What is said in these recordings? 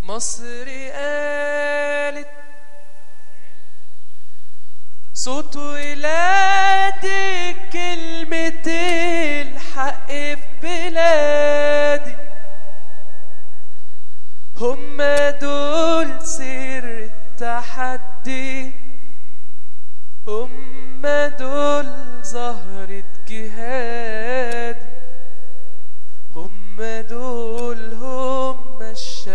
مصر قالت صوت ولادي كلمة الحق في بلادي هما دول سر التحدي هما دول زهرة جهاد هما دول هما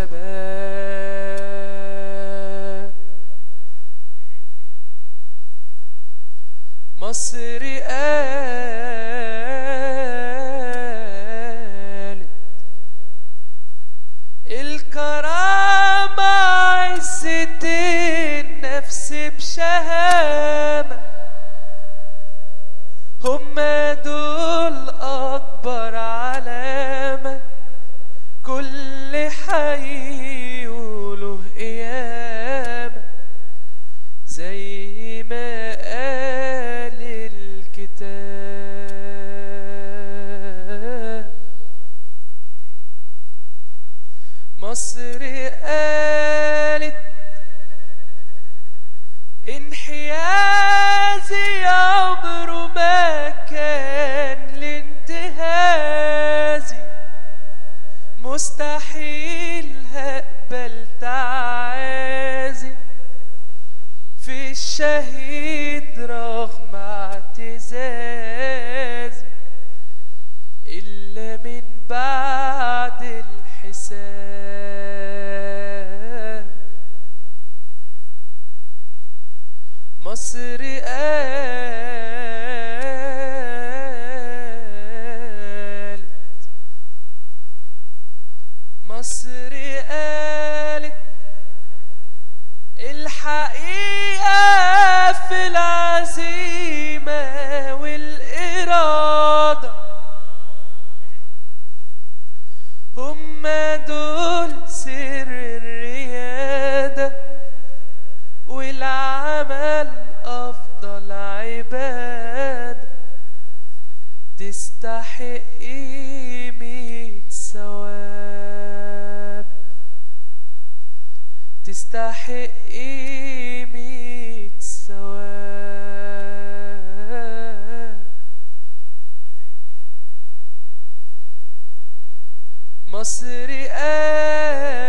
الشباب مصر قالت الكرامة عزة النفس بشهامة هما دول أكبر علامة كل حي يقوله قيامة زي ما قال الكتاب مصر قالت انحيازي عمره ما كان لانتهازي مستحيل هقبل تعازي في الشهيد رغم اعتزازي إلا من بعد الحساب مصر قالت مصر قالت الحقيقة في العزيمة والإرادة هما دول سر الريادة والعمل أفضل عبادة تستحق مية ثواب تستحق مية ثواب مصر قال